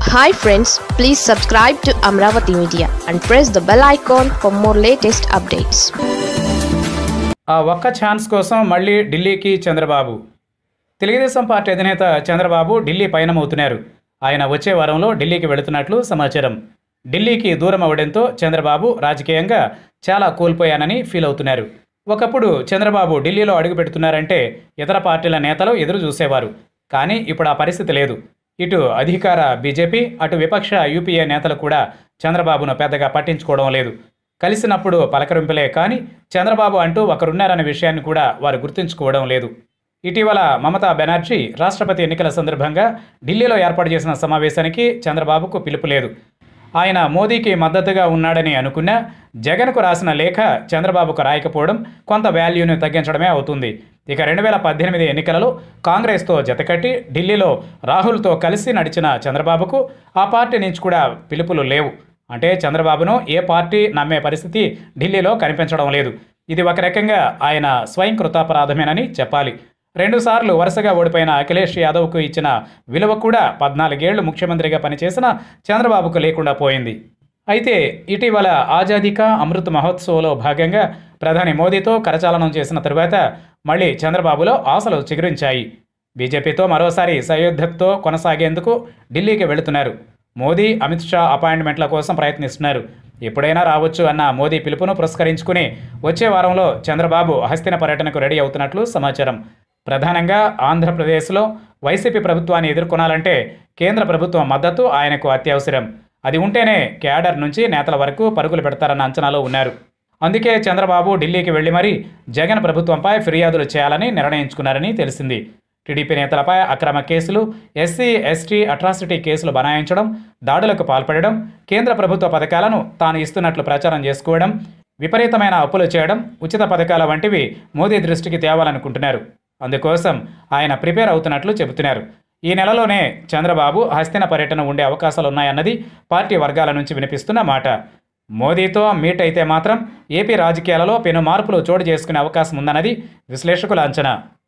hi friends please subscribe to Amaravati media and press the bell icon for more latest updates ఆ ఒక్క chance కోసం మళ్ళీ ఢిల్లీకి Chandrababu Telugu Desam party అధినేత చంద్రబాబు ఢిల్లీ పయనమవుతున్నారు ఆయన వచ్చే వారంలో ఢిల్లీకి వెళుతున్నట్లు సమాచారం ఢిల్లీకి దూరం అవడంతో చంద్రబాబు రాజకీయంగా చాలా కోల్పోయానని ఫీల్ అవుతున్నారు ఒకప్పుడు చంద్రబాబు ఢిల్లీలో అడుగు పెడుతున్నారంటే ఇతర పార్టీల నేతలు ఎదురు చూసేవారు కానీ ఇప్పుడు ఆ పరిస్థితి లేదు ఇటు అధికార బీజేపీ అటు విపక్ష యూపీఏ నేతలు కూడా చంద్రబాబును పెద్దగా పట్టించుకోవడం లేదు కలిసినప్పుడు పలకరింపులే కానీ చంద్రబాబు అంటూ ఒకరున్నారనే విషయాన్ని కూడా వారు గుర్తుంచుకోవడం లేదు ఇటీవల మమతా బెనర్జీ రాష్ట్రపతి ఎన్నికల సందర్భంగా ఢిల్లీలో ఏర్పాటు చేసిన సమావేశానికి చంద్రబాబుకు పిలుపు లేదు ఆయన మోదీకి మద్దతుగా ఉన్నాడని అనుకున్నా జగన్కు రాసిన లేఖ చంద్రబాబుకు రాయకపోవడం కొంత వాల్యూని తగ్గించడమే అవుతుంది ఇక రెండు వేల పద్దెనిమిది ఎన్నికలలో కాంగ్రెస్తో జతకట్టి ఢిల్లీలో రాహుల్తో కలిసి నడిచిన చంద్రబాబుకు ఆ పార్టీ నుంచి కూడా పిలుపులు లేవు అంటే చంద్రబాబును ఏ పార్టీ నమ్మే పరిస్థితి ఢిల్లీలో కనిపించడం లేదు ఇది ఒక రకంగా ఆయన స్వయం కృతాపరాధమేనని చెప్పాలి రెండుసార్లు వరుసగా ఓడిపోయిన అఖిలేష్ యాదవ్కు ఇచ్చిన విలువ కూడా పద్నాలుగేళ్లు ముఖ్యమంత్రిగా పనిచేసిన చంద్రబాబుకు లేకుండా పోయింది అయితే ఇటీవల ఆజాదీ కా అమృత్ మహోత్సవ్లో భాగంగా ప్రధాని మోదీతో కరచాలనం చేసిన తరువాత మళ్ళీ చంద్రబాబులో ఆశలు చిగురించాయి బీజేపీతో మరోసారి సయోధ్యతో కొనసాగేందుకు ఢిల్లీకి వెళుతున్నారు మోదీ అమిత్ షా అపాయింట్మెంట్ల కోసం ప్రయత్నిస్తున్నారు ఎప్పుడైనా రావచ్చు అన్న మోదీ పిలుపును పురస్కరించుకుని వచ్చే వారంలో చంద్రబాబు హస్తిన పర్యటనకు రెడీ అవుతున్నట్లు సమాచారం ప్రధానంగా ఆంధ్రప్రదేశ్లో వైసీపీ ప్రభుత్వాన్ని ఎదుర్కొనాలంటే కేంద్ర ప్రభుత్వం మద్దతు ఆయనకు అత్యవసరం అది ఉంటేనే క్యాడర్ నుంచి నేతల వరకు పరుగులు పెడతారన్న అంచనాలో ఉన్నారు అందుకే చంద్రబాబు ఢిల్లీకి వెళ్లి మరీ జగన్ ప్రభుత్వంపై ఫిర్యాదులు చేయాలని నిర్ణయించుకున్నారని తెలిసింది టీడీపీ నేతలపై అక్రమ కేసులు ఎస్సీ ఎస్టీ అట్రాసిటీ కేసులు బనాయించడం దాడులకు పాల్పడడం కేంద్ర ప్రభుత్వ పథకాలను తాను ఇస్తున్నట్లు ప్రచారం చేసుకోవడం విపరీతమైన అప్పులు చేయడం ఉచిత పథకాల వంటివి మోదీ దృష్టికి తేవాలనుకుంటున్నారు అందుకోసం ఆయన ప్రిపేర్ అవుతున్నట్లు చెబుతున్నారు ఈ నెలలోనే చంద్రబాబు హస్తిన పర్యటన ఉండే అవకాశాలున్నాయన్నది పార్టీ వర్గాల నుంచి వినిపిస్తున్న మాట మోదీతో మీట్ అయితే మాత్రం ఏపీ రాజకీయాలలో పెను మార్పులు చోటు చేసుకునే అవకాశం ఉందన్నది విశ్లేషకుల అంచనా